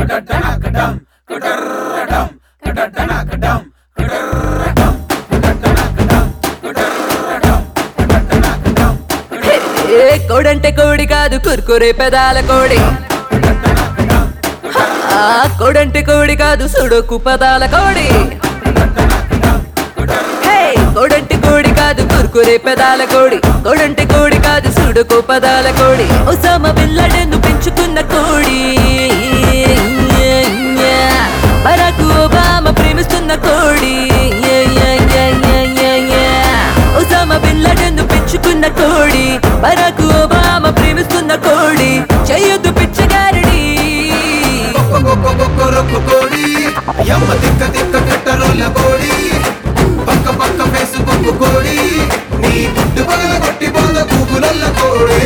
ఏ కోడంటే కోడి కాదు కుర్కురే పెదాల కోడి ఆ కోడంటే కోడి కాదు సుడోకు పదాల కోడి హే, కోడంటే కోడి కాదు కుర్కురే పెదాల కోడి కోడంటే కోడి కాదు సుడోకు పదాల కోడి ఒసామ పిల్లడెందు పెంచుకున్న కోడి బరాకు ఒబామా ప్రేమిస్తున్న కోడి ఒసామ పిల్లడెందు పెంచుకున్న కోడి బరాకు ఒబామా ప్రేమిస్తున్న కోడి చెయ్యొద్దు పిచ్చగారడి కొక్కొక్కొక్కొక్కొరొక్కు కోడి యమ్మ తిక్క తిక్క కట్టరోల కోడి పక్క పక్క ఫేసుబుక్ కోడి నీ గుడ్డు పగల కొట్టి పోద కూకులల్ల కోడి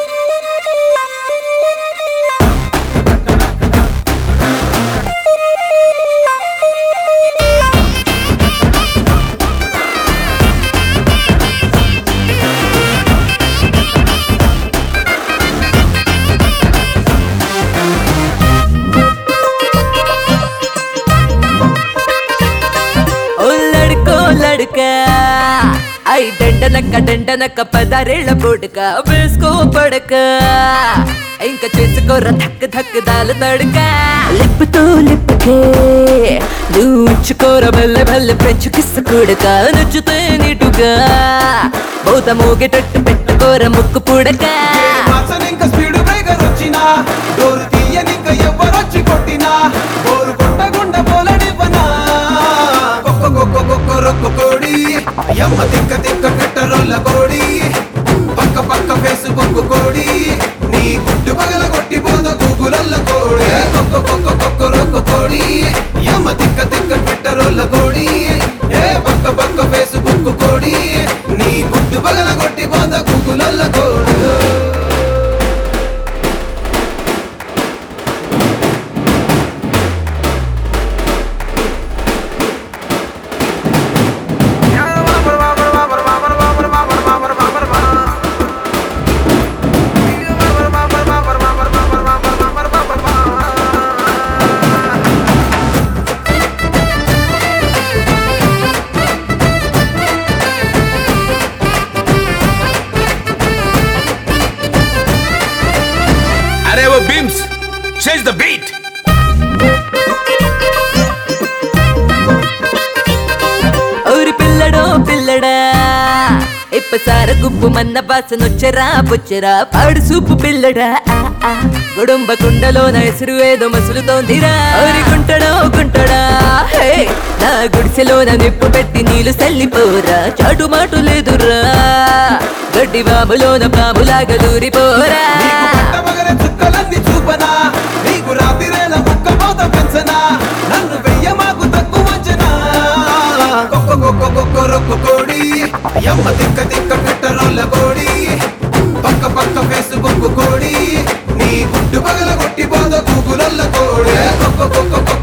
ఓ లడుకో లడుక ఐ దండనక్క దండనక్క పదారేళ్ల పొడుక వేసుకో పడక ఇంకా చేసుకోర ధక్ ధక్ దాల తడుక లిప్పుతో లిప్పుకే నువ్వు ఉంచుకోర బల్ల బల్ల ఫ్రెంచ్ కిస్ కొడక నచ్చుతే నీటుగా బౌత మోగేటట్టు పెట్టుకోర ముక్కు పుడక మాసన్ ఇంకా స్పీడ్ బ్రేకర్ వచ్చినా డోరు తీయనింక ఎవరొచ్చి కొట్టినా బోరు కొట్టకుండా పోలనివ్వనా కొక్కొక్కొక్కొక్కొరొక్కు కోడి యమ్మ తిక్క తిక్క కట్టరోల కోడి పక్క పక్క ఫేసుబుక్ కోడి నీ గుడ్డు పగల కొట్టి పోద కూకులల్ల కోడి కొక్కొక్కొక్కొక్కొరొక్కు కోడి యమ్మ తిక్క తిక్క కట్టరోల కోడి ఏ పక్క పక్క ఫేసుబుక్ కోడి నీ గుడ్డు పగల కొట్టి పోద కూకులల్ల కోడి अरे वो बीम्स चेंज द बीट ஒரு పిల్లడో పిల్లడా ఇప్పసార గుప్పు మన్న వాసనొచ్చరా బొచ్చరా పాడు సూపు పిల్లడా ఆ, ఆ. గుడుంబ కుండలో నా ఎసురు ఏదో మసులుతోందిరా ఓరి గుంటడో గుంటడా హే నా గుడిసెలో నా నిప్పు పెట్టి నీళ్ళు చల్లిపోరా చాటు మాటు లేదురా గడ్డి బాబులోన బాబులాగా దూరిపోరా నీకు పట్టమగల చుక్కలన్నీ చూపనా నీకు రాతిరేల ముక్క పోత పెంచనా నన్ను వెయ్య మాకు తక్కువ అంచనా కొక్క కొక్క కొక్క రొక్క కోడి యమ్మ తిక్క తిక్క కట్టరోల కోడి పక్క పక్క ఫేసుబుక్ కోడి నీ గుడ్డు పగల కొట్టి పోద కూకులల్ల కోడి కొక్క కొక్క కొక్క